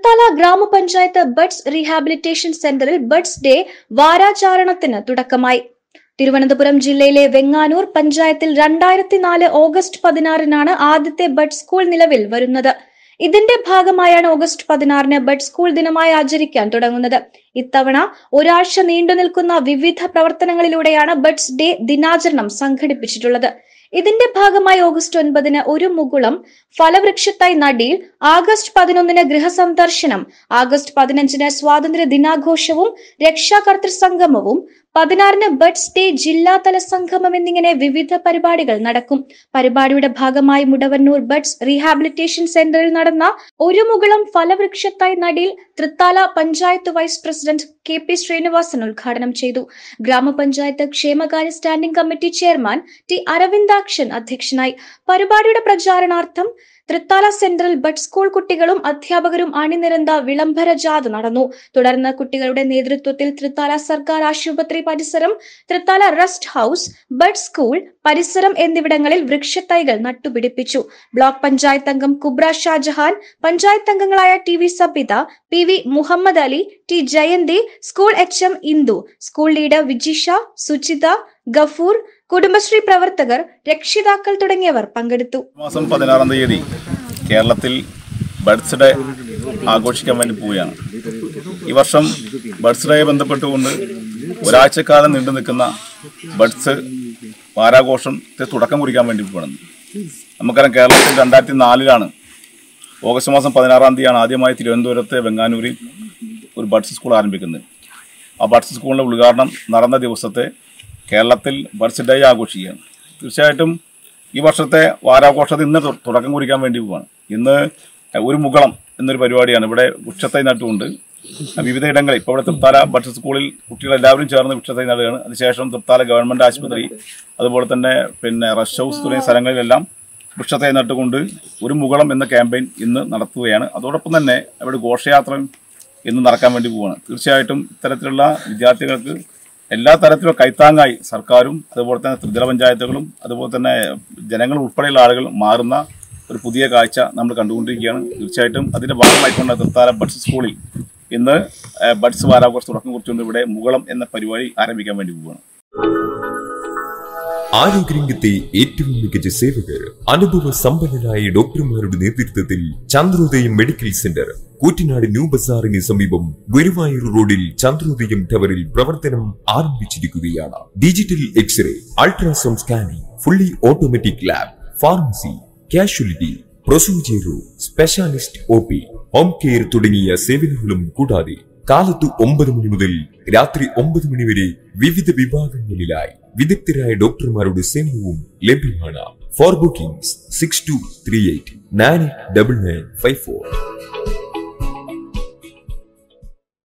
Thrithala grama panchayat buds rehabilitation സെന്ററിൽ buds day വാരാചാരണത്തിന് തുടക്കമായി തിരുവനന്തപുരം ജില്ലയിലെ വെങ്ങാനൂർ പഞ്ചായത്തിൽ രണ്ടായിരത്തി നാല് ഓഗസ്റ്റ് പതിനാറിനാണ് ആദ്യത്തെ ബഡ് സ്കൂൾ നിലവിൽ വരുന്നത് ഇതിന്റെ ഭാഗമായാണ് ഓഗസ്റ്റ് പതിനാറിന് ബഡ് സ്കൂൾ ദിനമായി ആചരിക്കാൻ തുടങ്ങുന്നത് ഇത്തവണ ഒരാഴ്ച നീണ്ടു നിൽക്കുന്ന വിവിധ പ്രവർത്തനങ്ങളിലൂടെയാണ് ബഡ്സ് ഡേ ദിനാചരണം സംഘടിപ്പിച്ചിട്ടുള്ളത് ഇതിന്റെ ഭാഗമായി ഓഗസ്റ്റ് ഒൻപതിന് ഒരു മുകുളം ഫലവൃക്ഷത്തായി നടിയിൽ ആഗസ്റ്റ് പതിനൊന്നിന് ഗൃഹസന്ദർശനം ആഗസ്റ്റ് പതിനഞ്ചിന് സ്വാതന്ത്ര്യ ദിനാഘോഷവും രക്ഷാകർതൃ സംഗമവും പതിനാറിന് ബഡ്സ് ഡേ ജില്ലാതല സംഗമം എന്നിങ്ങനെ വിവിധ പരിപാടികൾ നടക്കും പരിപാടിയുടെ ഭാഗമായി മുടവന്നൂർ ബഡ്സ് റീഹാബിലിറ്റേഷൻ സെന്ററിൽ നടന്ന ഒരു മുകുളം ഫലവൃക്ഷത്തായി നടിയിൽ Thrithala panchayat vice president K P Sreenivasan ഉദ്ഘാടനം ചെയ്തു ഗ്രാമപഞ്ചായത്ത് ക്ഷേമകാര്യ standing committee chairman T Aravindakshan അധ്യക്ഷനായി പരിപാടിയുടെ പ്രചാരണാർത്ഥം തൃത്താല സെന്ററിൽ ബഡ് സ്കൂൾ കുട്ടികളും അധ്യാപകരും അണിനിരന്ന വിളംബര ജാഥ നടന്നു തുടർന്ന് കുട്ടികളുടെ നേതൃത്വത്തിൽ തൃത്താല സർക്കാർ ആശുപത്രി പരിസരം Thrithala rest house bud school പരിസരം എന്നിവിടങ്ങളിൽ വൃക്ഷത്തൈകൾ നട്ടുപിടിപ്പിച്ചു ബ്ലോക്ക് പഞ്ചായത്ത് അംഗം കുബ്ര ഷാജഹാൻ പഞ്ചായത്ത് അംഗങ്ങളായ T V Sabitha P V Muhammad Ali T Jayanthi school H M Indu school leader Vijisha Suchitha Gafoor Kudumbashree പ്രവർത്തകർ രക്ഷിതാക്കൾ തുടങ്ങിയവർ പങ്കെടുത്തു മാസം പതിനാറാം തീയതി കേരളത്തിൽ ബഡ്സ് ഡേ ആഘോഷിക്കാൻ വേണ്ടി പോവുകയാണ് ഈ വർഷം ബഡ്സ് ഡേയെ ബന്ധപ്പെട്ടുകൊണ്ട് ഒരാഴ്ചക്കാലം നീണ്ടു നിൽക്കുന്ന ബഡ്സ് വാരാഘോഷത്തെ തുടക്കം കുറിക്കാൻ വേണ്ടി പോകണം നമുക്കറിയാം കേരളത്തിൽ രണ്ടായിരത്തി നാലിലാണ് ഓഗസ്റ്റ് മാസം പതിനാറാം തീയതിയാണ് ആദ്യമായി തിരുവനന്തപുരത്തെ വെങ്ങാനൂരിൽ ഒരു ബഡ്സ് സ്കൂൾ ആരംഭിക്കുന്നത് ആ ബഡ്സ് സ്കൂളിൻ്റെ ഉദ്ഘാടനം നടന്ന ദിവസത്തെ കേരളത്തിൽ ബഡ്സ് ഡേ ആഘോഷിക്കുകയാണ് തീർച്ചയായിട്ടും ഈ വർഷത്തെ വാരാഘോഷത്തിൽ ഇന്ന് തു- തുടക്കം കുറിക്കാൻ വേണ്ടി പോവാണ് ഇന്ന് ഒരു മുകളം എന്നൊരു പരിപാടിയാണ് ഇവിടെ വൃക്ഷത്തൈ നട്ടുകൊണ്ട് വിവിധ ഇടങ്ങളിൽ ഇപ്പോൾ ഇവിടെ തൃത്താല ബഡ്സ് സ്കൂളിൽ കുട്ടികൾ എല്ലാവരും ചേർന്ന് വൃക്ഷത്തൈ നടുകയാണ് അതിനുശേഷം തൃത്താല ഗവൺമെൻറ് ആശുപത്രി അതുപോലെ തന്നെ പിന്നെ റഷ് ഹൗസ് തുടങ്ങിയ സ്ഥലങ്ങളിലെല്ലാം വൃക്ഷത്തൈ നട്ടുകൊണ്ട് ഒരു മുകളം എന്ന ക്യാമ്പയിൻ ഇന്ന് നടത്തുകയാണ് അതോടൊപ്പം തന്നെ അവിടെ ഘോഷയാത്രയും ഇന്ന് നടക്കാൻ വേണ്ടി പോവുകയാണ് തീർച്ചയായിട്ടും ഇത്തരത്തിലുള്ള വിദ്യാർത്ഥികൾക്ക് എല്ലാ തരത്തിലും കൈത്താങ്ങായി സർക്കാരും അതുപോലെ തന്നെ ത്രിതല പഞ്ചായത്തുകളും അതുപോലെ തന്നെ ജനങ്ങൾ ഉൾപ്പെടെയുള്ള ആളുകൾ മാറുന്ന ഒരു പുതിയ കാഴ്ച നമ്മൾ കണ്ടുകൊണ്ടിരിക്കുകയാണ് തീർച്ചയായിട്ടും അതിന്റെ ഭാഗമായിക്കൊണ്ട് തൃത്താല ബഡ്സ് സ്കൂളിൽ ഇന്ന് ഏഹ്, ബഡ്സ് വാരാഘോഷ തുടക്കം കുറിച്ചുകൊണ്ട് ഇവിടെ മുകളം എന്ന പരിപാടി ആരംഭിക്കാൻ വേണ്ടി പോവുകയാണ് ആരോഗ്യരംഗത്തെ ഏറ്റവും മികച്ച സേവകർ അനുഭവ സമ്പന്നരായ ഡോക്ടർമാരുടെ നേതൃത്വത്തിൽ Chandrodayam medical centre Koottanad new ബസാറിന് സമീപം ഗുരുവായൂർ റോഡിൽ ചന്ദ്രോദയം ടവറിൽ പ്രവർത്തനം ആരംഭിച്ചിരിക്കുകയാണ് digital x ray ultrasound scanning fully automatic lab pharmacy casualty procedure room specialist O P home care തുടങ്ങിയ സേവനങ്ങളും കൂടാതെ കാലത്ത് ഒമ്പത് മണി മുതൽ രാത്രി ഒമ്പത് മണി വരെ വിവിധ വിഭാഗങ്ങളിലായി വിദഗ്ധരായ ഡോക്ടർമാരുടെ സേവനവും ലഭ്യമാണ് for bookings six two three eight nine double nine five four